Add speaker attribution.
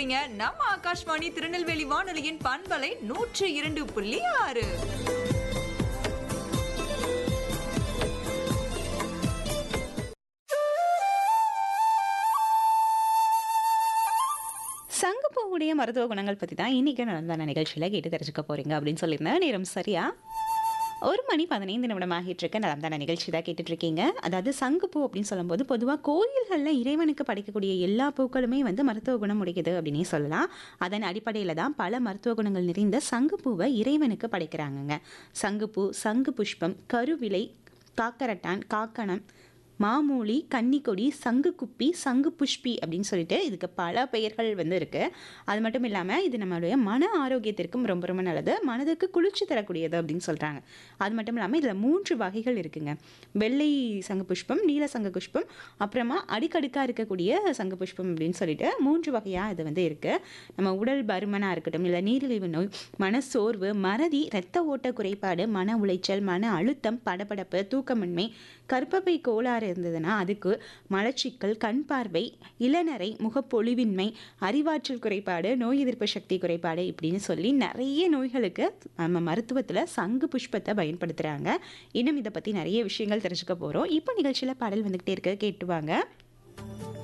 Speaker 1: இருக்கீங்க நம்ம ஆகாஷ்வாணி திருநெல்வேலி வானொலியின் பண்பலை நூற்றி இரண்டு புள்ளி ஆறு
Speaker 2: சங்குப்பூவுடைய மருத்துவ குணங்கள் பற்றி தான் இன்றைக்கி நடந்தான நிகழ்ச்சியில் கேட்டு தெரிஞ்சுக்க போகிறீங்க அப்படின்னு சொல்லியிருந்தேன் நேரம் சரியா ஒரு மணி பதினைந்து நிமிடம் ஆகிட்டு இருக்க நடந்தான நிகழ்ச்சி தான் கேட்டுட்டு இருக்கீங்க அதாவது சங்குப்பூ அப்படின்னு சொல்லும்போது பொதுவாக கோயில்களில் இறைவனுக்கு படைக்கக்கூடிய எல்லா பூக்களுமே வந்து மருத்துவ குணம் உடையது அப்படின்னே சொல்லலாம் அதன் அடிப்படையில் தான் பல மருத்துவ குணங்கள் நிறைந்த சங்குப்பூவை இறைவனுக்கு படைக்கிறாங்கங்க சங்குப்பூ சங்கு புஷ்பம் கருவிலை காக்கரட்டான் காக்கணம் மாமூலி கன்னிக்கொடி சங்கு குப்பி சங்கு புஷ்பி அப்படின்னு சொல்லிட்டு இதுக்கு பல பெயர்கள் வந்து இருக்குது அது மட்டும் இல்லாமல் இது நம்மளுடைய மன ஆரோக்கியத்திற்கும் ரொம்ப ரொம்ப நல்லது மனதுக்கு குளிர்ச்சி தரக்கூடியது அப்படின்னு சொல்கிறாங்க அது மட்டும் இல்லாமல் இதில் மூன்று வகைகள் இருக்குங்க வெள்ளை சங்கு புஷ்பம் நீல சங்கு புஷ்பம் அப்புறமா அடிக்கடுக்காக இருக்கக்கூடிய சங்கு புஷ்பம் அப்படின்னு சொல்லிட்டு மூன்று வகையாக இது வந்து இருக்குது நம்ம உடல் பருமனாக இருக்கட்டும் இல்லை நீரிழிவு நோய் மனசோர்வு மறதி இரத்த ஓட்ட குறைபாடு மன உளைச்சல் மன அழுத்தம் படபடப்பு தூக்கமின்மை கர்ப்பப்பை கோளாறு இருந்ததுன்னா அதுக்கு மலச்சிக்கல் கண் பார்வை இளநரை முகப்பொலிவின்மை அறிவாற்றல் குறைபாடு நோய் எதிர்ப்பு சக்தி குறைபாடு இப்படின்னு சொல்லி நிறைய நோய்களுக்கு நம்ம மருத்துவத்தில் சங்கு புஷ்பத்தை பயன்படுத்துகிறாங்க இன்னும் இதை பற்றி நிறைய விஷயங்கள் தெரிஞ்சுக்க போகிறோம் இப்போ நிகழ்ச்சியில் பாடல் வந்துக்கிட்டே இருக்க கேட்டுவாங்க